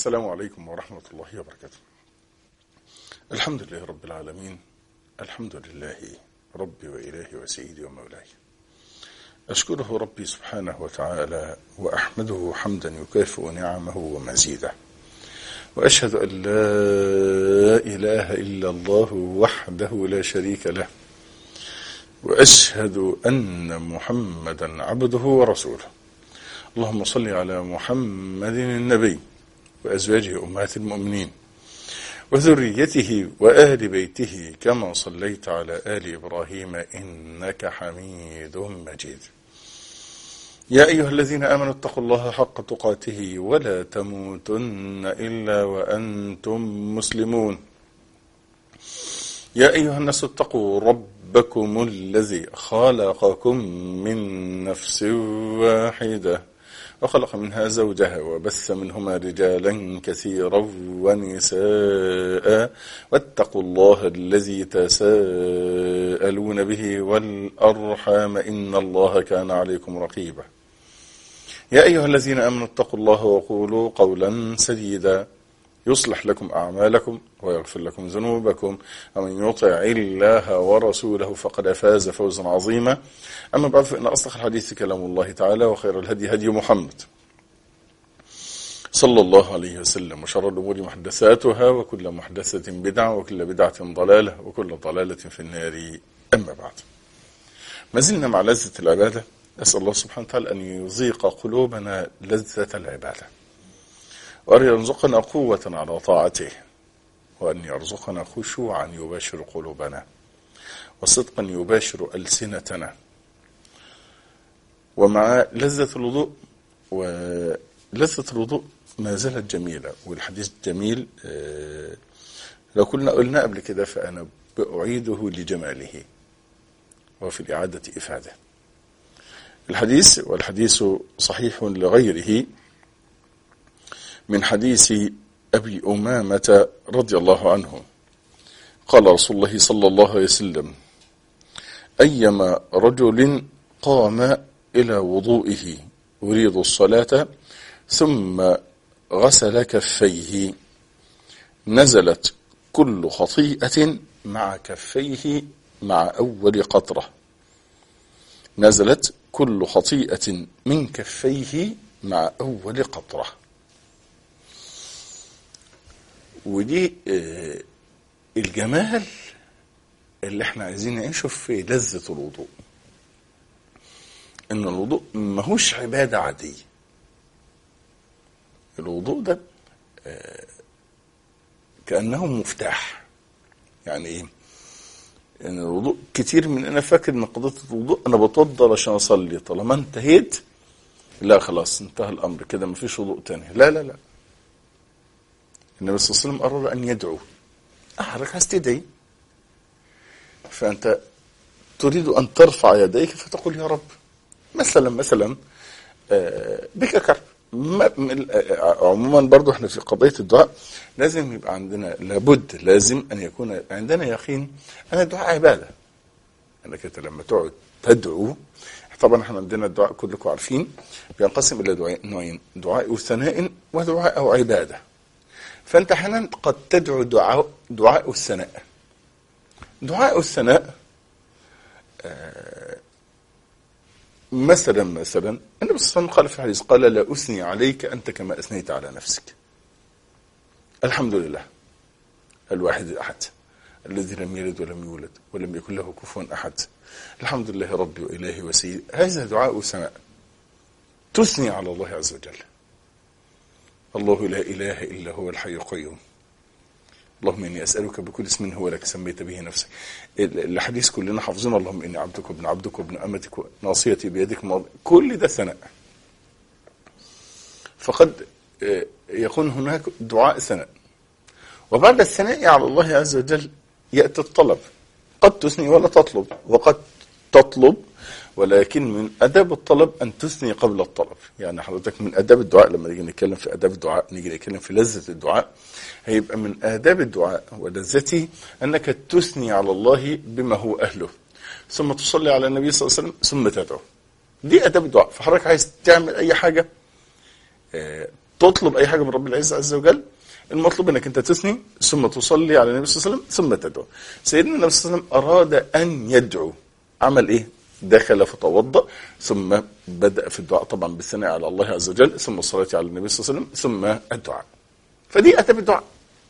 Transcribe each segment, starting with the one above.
السلام عليكم ورحمة الله وبركاته الحمد لله رب العالمين الحمد لله ربي وإلهي وسيدي ومولاي أشكره ربي سبحانه وتعالى وأحمده حمدا يكافئ نعمه ومزيده وأشهد أن لا إله إلا الله وحده لا شريك له وأشهد أن محمدا عبده ورسوله اللهم صل على محمد النبي وأزواجه أمهات المؤمنين وذريته وآل بيته كما صليت على آل إبراهيم إنك حميد مجيد يا أيها الذين آمنوا اتقوا الله حق تقاته ولا تموتن إلا وأنتم مسلمون يا أيها الناس اتقوا ربكم الذي خلقكم من نفس واحدة وخلق منها زوجها وبث منهما رجالا كثيرا ونساء واتقوا الله الذي تساءلون به والأرحام إن الله كان عليكم رقيبا يا أيها الذين آمنوا اتقوا الله وقولوا قولا سديدا يصلح لكم أعمالكم ويغفر لكم ذنوبكم ومن يطع الله ورسوله فقد فاز فوزا عظيما أما بعد فإن أصدق الحديث كلام الله تعالى وخير الهدي هدي محمد صلى الله عليه وسلم وشر الأمور محدثاتها وكل محدثة بدعة وكل بدعة ضلالة وكل ضلالة في النار أما بعد ما زلنا مع لذة العبادة أسأل الله سبحانه وتعالى أن يذيق قلوبنا لذة العبادة وأن يرزقنا قوة على طاعته وأن يرزقنا خشوعا يباشر قلوبنا وصدقا يباشر ألسنتنا ومع لذة الوضوء ولذة الوضوء ما زالت جميلة والحديث جميل لو كنا قلنا قبل كده فأنا بأعيده لجماله وفي الإعادة إفادة الحديث والحديث صحيح لغيره من حديث أبي أمامة رضي الله عنه قال رسول الله صلى الله عليه وسلم أيما رجل قام إلى وضوئه يريد الصلاة ثم غسل كفيه نزلت كل خطيئة مع كفيه مع أول قطرة نزلت كل خطيئة من كفيه مع أول قطرة ودي الجمال اللي احنا عايزين نعيشه في لذة الوضوء ان الوضوء ماهوش عبادة عادية الوضوء ده كأنه مفتاح يعني ايه يعني الوضوء كتير من انا فاكر ان قضيه الوضوء انا بتوضى عشان اصلي طالما انتهيت لا خلاص انتهى الامر كده مفيش وضوء تاني لا لا لا النبي صلى الله عليه وسلم قرر ان يدعو احرك عايز تدعي فانت تريد ان ترفع يديك فتقول يا رب مثلا مثلا بك كرب عموما برضو احنا في قضية الدعاء لازم يبقى عندنا لابد لازم ان يكون عندنا يقين ان الدعاء عبادة انك انت لما تقعد تدعو طبعا احنا عندنا الدعاء كلكم عارفين بينقسم الى دعاء نوعين دعاء ثناء ودعاء او عبادة فانت احيانا قد تدعو دعاء دعاء الثناء دعاء الثناء آه مثلا مثلا النبي صلى الله عليه وسلم قال في الحديث قال لا اثني عليك انت كما اثنيت على نفسك. الحمد لله الواحد الاحد الذي لم يلد ولم يولد ولم يكن له كفوا احد. الحمد لله ربي والهي وسيدي هذا دعاء سماء تثني على الله عز وجل. الله لا اله الا هو الحي القيوم. اللهم اني اسالك بكل اسم هو لك سميت به نفسك الحديث كلنا حافظين اللهم اني عبدك وابن عبدك وابن امتك ناصيتي بيدك ماضي كل ده ثناء فقد يكون هناك دعاء ثناء وبعد الثناء على الله عز وجل ياتي الطلب قد تثني ولا تطلب وقد تطلب ولكن من اداب الطلب ان تثني قبل الطلب يعني حضرتك من اداب الدعاء لما نيجي نتكلم في اداب الدعاء نيجي نتكلم في لذه الدعاء هيبقى من آداب الدعاء ولذته أنك تثني على الله بما هو أهله ثم تصلي على النبي صلى الله عليه وسلم ثم تدعو دي آداب الدعاء فحضرتك عايز تعمل أي حاجة تطلب اي حاجه من رب العزه عز وجل المطلوب انك انت تثني ثم تصلي على النبي صلى الله عليه وسلم ثم تدعو سيدنا النبي صلى الله عليه وسلم اراد ان يدعو عمل ايه دخل فتوضا ثم بدا في الدعاء طبعا بالثناء على الله عز وجل ثم الصلاه على النبي صلى الله عليه وسلم ثم الدعاء فدي اتى بالدعاء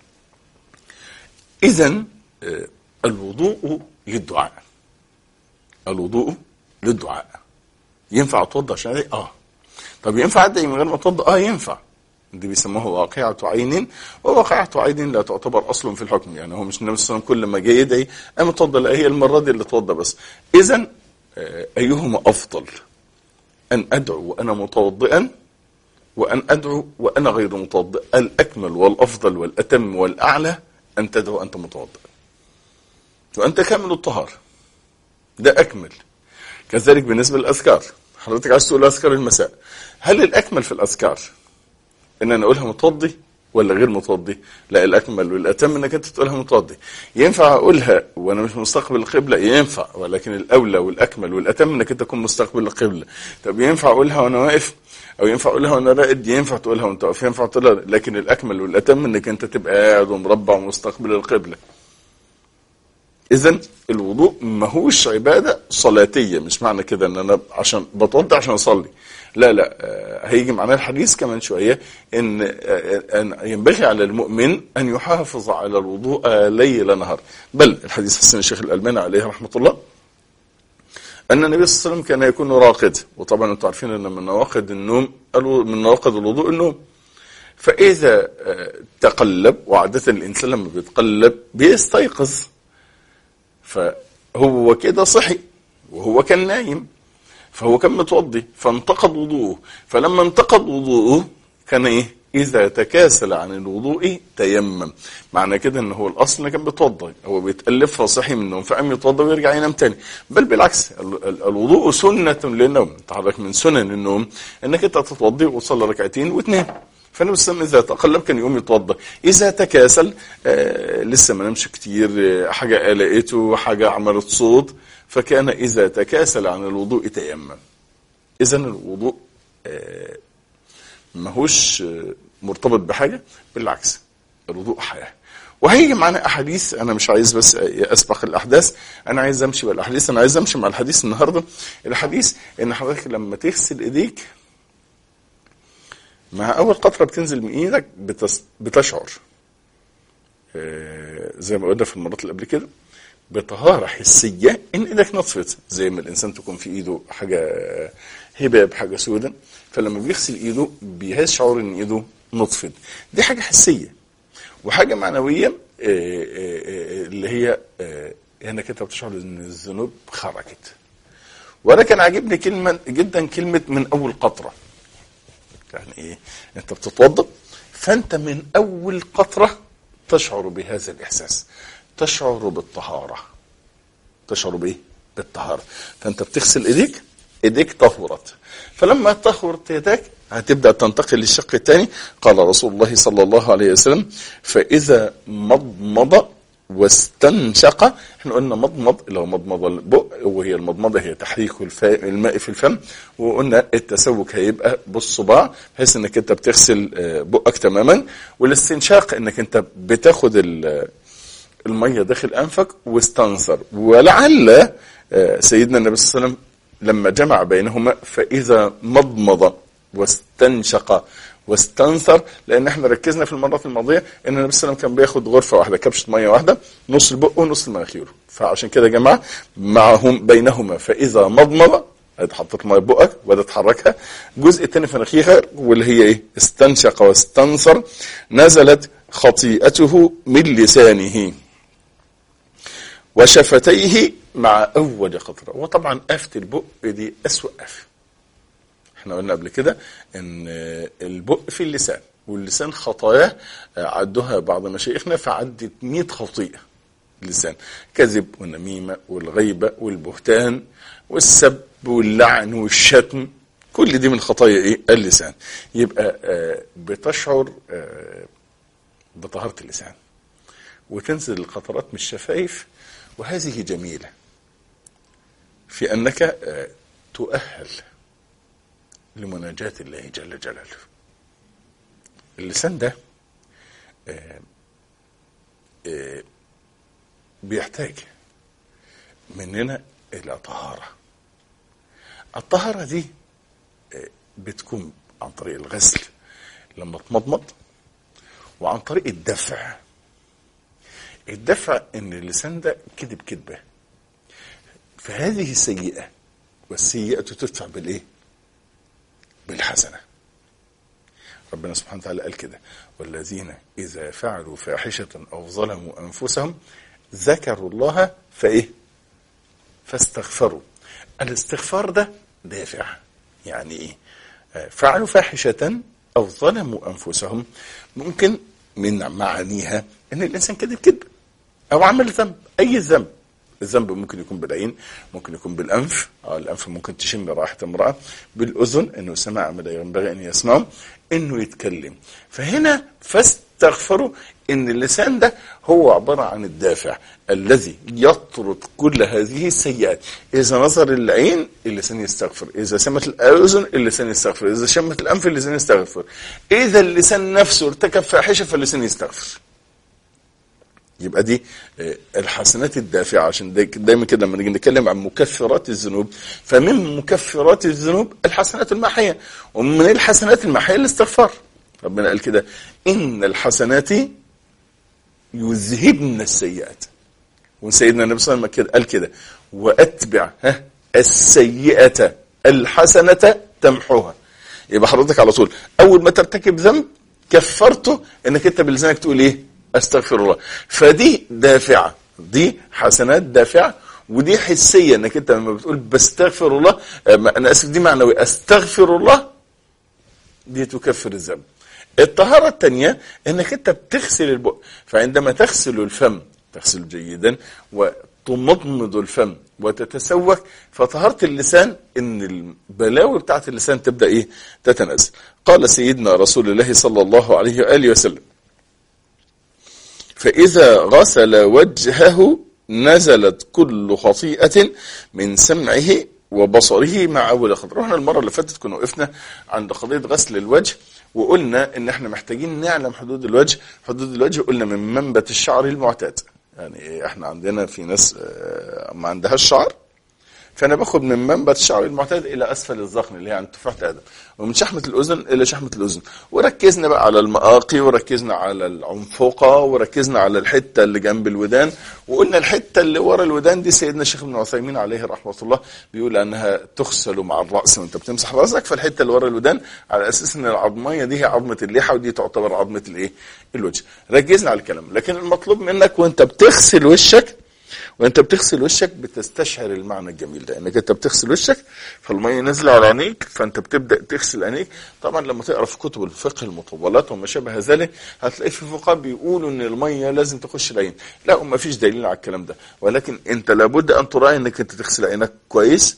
اذا آه، الوضوء للدعاء الوضوء للدعاء ينفع اتوضا عشان ادعي اه طب ينفع ادعي من غير ما اتوضا اه ينفع دي بيسموها واقعة عين وواقعة عين لا تعتبر أصل في الحكم يعني هو مش النبي صلى الله عليه وسلم كل ما جه يدعي قام اتوضى لا هي المرة دي اللي اتوضى بس إذا آه، أيهما أفضل أن أدعو وأنا متوضئا وأن أدعو وأنا غير متوضئ الأكمل والأفضل والأتم والأعلى أن تدعو أنت متوضئ وأنت كامل الطهارة ده أكمل كذلك بالنسبة للأذكار حضرتك عايز تقول أذكار المساء هل الأكمل في الأذكار ان انا اقولها متوضي ولا غير متوضي لا الاكمل والاتم انك انت تقولها متوضي ينفع اقولها وانا مش مستقبل القبله ينفع ولكن الاولى والاكمل والاتم انك انت تكون مستقبل القبله طب ينفع اقولها وانا واقف او ينفع اقولها وانا راقد ينفع تقولها وانت واقف ينفع تقولها لكن الاكمل والاتم انك انت تبقى قاعد ومربع ومستقبل القبله اذا الوضوء ماهوش عباده صلاتيه مش معنى كده ان انا عشان بتوضى عشان اصلي لا لا آه، هيجي معنا الحديث كمان شويه ان آه، ان ينبغي على المؤمن ان يحافظ على الوضوء ليل نهار بل الحديث حسن الشيخ الالباني عليه رحمه الله ان النبي صلى الله عليه وسلم كان يكون راقد وطبعا انتم عارفين ان من نواقض النوم من نواقض الوضوء النوم فاذا آه، تقلب وعاده الانسان لما بيتقلب بيستيقظ فهو كده صحي وهو كان نايم فهو كان متوضي فانتقض وضوءه فلما انتقض وضوءه كان ايه اذا تكاسل عن الوضوء تيمم معنى كده ان هو الاصل كان بيتوضا هو بيتالف فصحي من النوم فقام يتوضا ويرجع ينام تاني بل بالعكس الوضوء سنه للنوم تحرك من سنن النوم انك انت تتوضي وتصلي ركعتين وتنام فالنبي صلى الله عليه وسلم اذا تقلب كان يقوم يتوضا اذا تكاسل آه لسه ما نامش كتير آه حاجه قلقته حاجه عملت صوت فكان إذا تكاسل عن الوضوء تيمم إذا الوضوء آه، ماهوش آه، مرتبط بحاجة بالعكس الوضوء حياة وهيجي معانا أحاديث أنا مش عايز بس أسبق الأحداث أنا عايز أمشي بالأحاديث أنا عايز أمشي مع الحديث النهاردة الحديث إن حضرتك لما تغسل إيديك مع أول قطرة بتنزل من إيدك بتشعر آه، زي ما قلنا في المرات اللي قبل كده بطهاره حسيه ان ايدك نطفت زي ما الانسان تكون في ايده حاجه هباب حاجه سوداء فلما بيغسل ايده بيشعر ان ايده نطفت دي حاجه حسيه وحاجه معنويه آه، آه، آه، اللي هي انك انت بتشعر ان الذنوب خرجت وانا كان عاجبني كلمه جدا كلمه من اول قطره يعني ايه انت بتتوضا فانت من اول قطره تشعر بهذا الاحساس تشعر بالطهارة تشعر بإيه؟ بالطهارة فأنت بتغسل إيديك إيديك طهرت فلما طهرت يدك هتبدأ تنتقل للشق الثاني قال رسول الله صلى الله عليه وسلم فإذا مضمض واستنشق احنا قلنا مضمض اللي هو مضمض البق وهي المضمضه هي تحريك الماء في الفم وقلنا التسوك هيبقى بالصباع بحيث انك انت بتغسل آه، بقك تماما والاستنشاق انك انت بتاخد المية داخل أنفك واستنثر ولعل آه، سيدنا النبي صلى الله عليه وسلم لما جمع بينهما فإذا مضمض واستنشق واستنثر لان احنا ركزنا في المرات الماضيه ان النبي صلى الله عليه وسلم كان بياخد غرفه واحده كبشه ميه واحده نص البق ونص المناخير فعشان كده يا جماعه معهم بينهما فاذا مضمض حطيت ميه بقك وبدات تحركها الجزء الثاني في مناخيرها واللي هي ايه استنشق واستنثر نزلت خطيئته من لسانه وشفتيه مع أول قطرة وطبعا قفة البق دي أسوأ قفة احنا قلنا قبل كده ان البق في اللسان واللسان خطاياه عدها بعض مشايخنا فعدت 100 خطيئة اللسان كذب والنميمة والغيبة والبهتان والسب واللعن والشتم كل دي من خطايا ايه اللسان يبقى آه، بتشعر آه، بطهارة اللسان وتنزل القطرات من الشفايف وهذه جميلة في أنك آه، تؤهل لمناجاة الله جل جلاله اللسان ده آه، آه، بيحتاج مننا الى طهاره الطهاره دي آه، بتكون عن طريق الغسل لما تمضمض وعن طريق الدفع الدفع ان اللسان ده كذب كذبه فهذه سيئه والسيئه تدفع بالايه بالحسنه ربنا سبحانه وتعالى قال كده والذين إذا فعلوا فاحشة أو ظلموا أنفسهم ذكروا الله فإيه فاستغفروا الاستغفار ده دافع يعني إيه آه، فعلوا فاحشة أو ظلموا أنفسهم ممكن من معانيها إن الإنسان كذب كذب أو عمل ذنب أي ذنب الذنب ممكن يكون بالعين ممكن يكون بالانف اه الانف ممكن تشم رائحه امراه بالاذن انه سمع ما لا ينبغي ان يسمعه انه يتكلم فهنا فاستغفروا ان اللسان ده هو عباره عن الدافع الذي يطرد كل هذه السيئات اذا نظر العين اللسان يستغفر اذا سمت الاذن اللسان يستغفر اذا شمت الانف اللسان يستغفر اذا اللسان نفسه ارتكب فاحشه فاللسان يستغفر يبقى دي آه، الحسنات الدافعه عشان داي- دايما كده لما نيجي نتكلم عن مكفرات الذنوب فمن مكفرات الذنوب الحسنات الماحيه ومن الحسنات الماحيه الاستغفار ربنا قال كده ان الحسنات يذهبن السيئات وسيدنا النبي صلى الله عليه وسلم كده- قال كده واتبع ها السيئه الحسنه تمحوها يبقى حضرتك على طول اول ما ترتكب ذنب كفرته انك انت بلسانك تقول ايه استغفر الله فدي دافعه دي حسنات دافعه ودي حسيه انك انت لما بتقول بستغفر الله آه، انا اسف دي معنوي استغفر الله دي تكفر الذنب الطهارة الثانية انك انت بتغسل البق فعندما تغسل الفم تغسل جيدا وتمضمض الفم وتتسوك فطهارة اللسان ان البلاوي بتاعت اللسان تبدأ ايه تتنزل قال سيدنا رسول الله صلى الله عليه وآله وسلم فإذا غسل وجهه نزلت كل خطيئة من سمعه وبصره مع أول خطر رحنا المرة اللي فاتت كنا وقفنا عند قضية غسل الوجه وقلنا ان احنا محتاجين نعلم حدود الوجه حدود الوجه قلنا من منبت الشعر المعتاد يعني احنا عندنا في ناس آه، ما عندهاش شعر فانا باخد من منبت الشعر المعتاد الى اسفل الذقن اللي هي عند تفاحه ادم ومن شحمه الاذن الى شحمه الاذن وركزنا بقى على المآقي وركزنا على العنفقه وركزنا على الحته اللي جنب الودان وقلنا الحته اللي ورا الودان دي سيدنا الشيخ ابن عثيمين عليه رحمه الله بيقول انها تغسل مع الراس وانت بتمسح راسك فالحته اللي ورا الودان على اساس ان العظميه دي هي عظمه اللحى ودي تعتبر عظمه الايه الوجه ركزنا على الكلام لكن المطلوب منك وانت بتغسل وشك وانت بتغسل وشك بتستشعر المعنى الجميل ده انك انت بتغسل وشك فالميه نازله على عينيك فانت بتبدا تغسل عينيك طبعا لما تقرا في كتب الفقه المطولات وما شابه ذلك هتلاقي في فقهاء بيقولوا ان الميه لازم تخش العين لا وما فيش دليل على الكلام ده ولكن انت لابد ان تراعي انك انت تغسل عينك كويس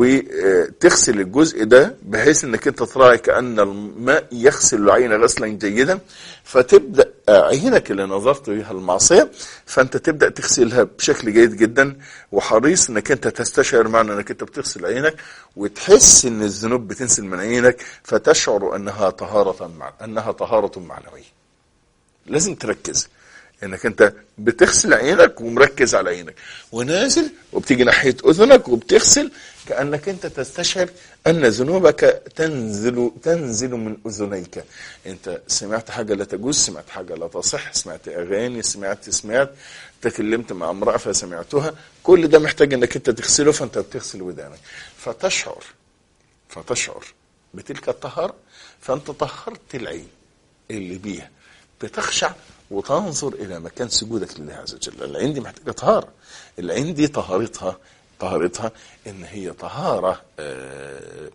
وتغسل الجزء ده بحيث انك انت تراعي كان الماء يغسل العين غسلا جيدا فتبدا عينك اللي نظرت بها المعصيه فانت تبدا تغسلها بشكل جيد جدا وحريص انك انت تستشعر معنى انك انت بتغسل عينك وتحس ان الذنوب بتنزل من عينك فتشعر انها طهاره مع انها طهاره معنويه. لازم تركز انك انت بتغسل عينك ومركز على عينك ونازل وبتيجي ناحيه اذنك وبتغسل كانك انت تستشعر ان ذنوبك تنزل تنزل من اذنيك انت سمعت حاجه لا تجوز سمعت حاجه لا تصح سمعت اغاني سمعت سمعت تكلمت مع امراه فسمعتها كل ده محتاج انك انت تغسله فانت بتغسل ودانك فتشعر فتشعر بتلك الطهاره فانت طهرت العين اللي بيها بتخشع وتنظر الى مكان سجودك لله عز وجل العين دي محتاجه طهاره العين دي طهارتها طهارتها ان هي طهاره آه،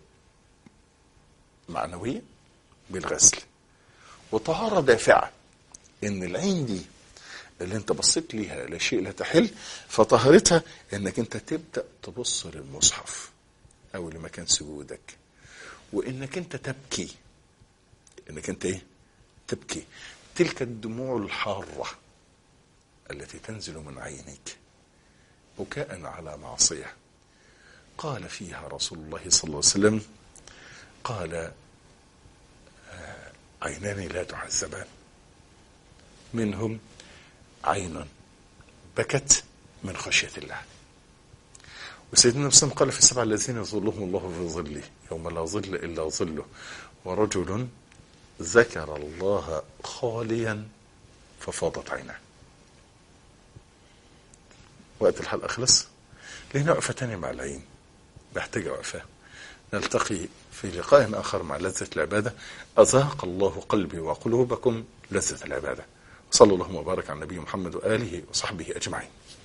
معنويه بالغسل وطهاره دافعه ان العين دي اللي انت بصيت ليها لا شيء لا تحل فطهارتها انك انت تبدا تبص للمصحف او لمكان سجودك وانك انت تبكي انك انت ايه تبكي تلك الدموع الحارة التي تنزل من عينيك بكاء على معصية قال فيها رسول الله صلى الله عليه وسلم قال آه، عينان لا تعذبان منهم عين بكت من خشية الله وسيدنا النبي صلى الله عليه وسلم قال في السبعة الذين يظلهم الله في ظله يوم لا ظل إلا ظله ورجل ذكر الله خاليا ففاضت عيناه وقت الحلقة خلص لينا وقفة تانية مع العين محتاجة وقفة نلتقي في لقاء آخر مع لذة العبادة أذاق الله قلبي وقلوبكم لذة العبادة صلى الله وبارك على النبي محمد وآله وصحبه أجمعين